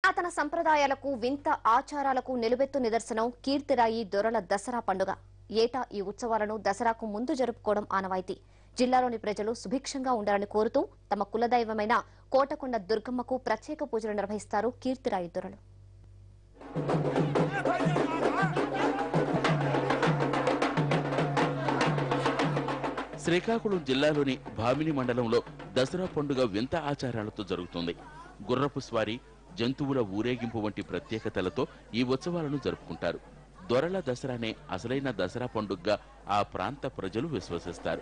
పురాతన సంప్రదాయాలకు వింత ఆచారాలకు నిలువెత్తు నిదర్శనం కీర్తిరాయి దొరల దసరా పండుగ ఏటా ఈ ఉత్సవాలను దసరాకు ముందు జరుపుకోవడం ఆనవాయితీ జిల్లాలోని ప్రజలు సుభిక్షంగా ఉండాలని కోరుతూ తమ కులదైవమైన కోటకొండ దుర్గమ్మకు ప్రత్యేక పూజలు నిర్వహిస్తారు కీర్తిరాయి దొరలు శ్రీకాకుళం జిల్లాలోని భామిని మండలంలో దసరా పండుగ వింత ఆచారాలతో జరుగుతుంది గుర్రపు స్వారీ జంతువుల ఊరేగింపు వంటి ప్రత్యేకతలతో ఈ ఉత్సవాలను జరుపుకుంటారు దొరల దసరానే అసలైన దసరా పండుగగా ఆ ప్రాంత ప్రజలు విశ్వసిస్తారు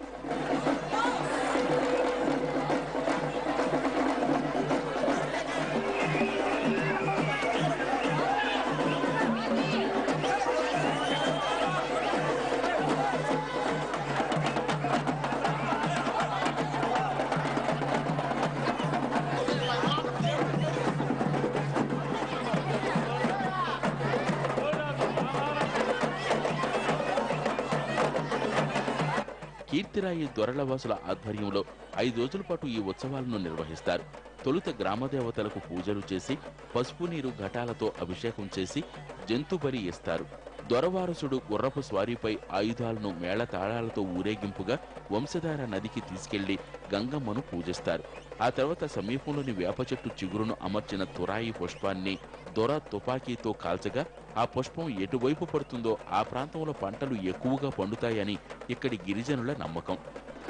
కీర్తిరాయి దొరలవాసుల ఆధ్వర్యంలో ఐదు రోజుల పాటు ఈ ఉత్సవాలను నిర్వహిస్తారు తొలుత గ్రామదేవతలకు పూజలు చేసి పసుపు నీరు ఘటాలతో అభిషేకం చేసి జంతు బలి ఇస్తారు దొరవారసుడు గుర్రపు స్వారీపై ఆయుధాలను మేళతాళాలతో ఊరేగింపుగా వంశధార నదికి తీసుకెళ్లి గంగమ్మను పూజిస్తారు ఆ తర్వాత సమీపంలోని వేప చెట్టు చిగురును అమర్చిన తురాయి పుష్పాన్ని దొర తుపాకీతో కాల్చగా ఆ పుష్పం ఎటువైపు పడుతుందో ఆ ప్రాంతంలో పంటలు ఎక్కువగా పండుతాయని ఇక్కడి గిరిజనుల నమ్మకం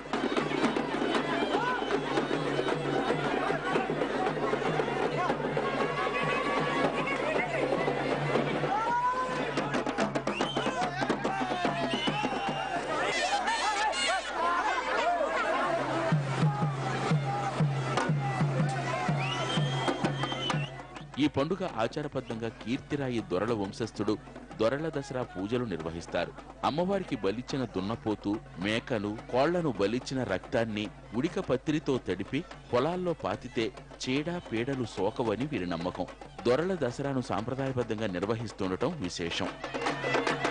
ఈ పండుగ ఆచారబద్ధంగా కీర్తిరాయి దొరల వంశస్థుడు దొరల దసరా పూజలు నిర్వహిస్తారు అమ్మవారికి బలిచ్చిన దున్నపోతు మేకలు కోళ్లను బలిచ్చిన రక్తాన్ని ఉడిక పత్రితో తడిపి పొలాల్లో పాతితే చీడ పీడలు సోకవని వీరి నమ్మకం దొరల దసరాను సాంప్రదాయబద్ధంగా నిర్వహిస్తుండటం విశేషం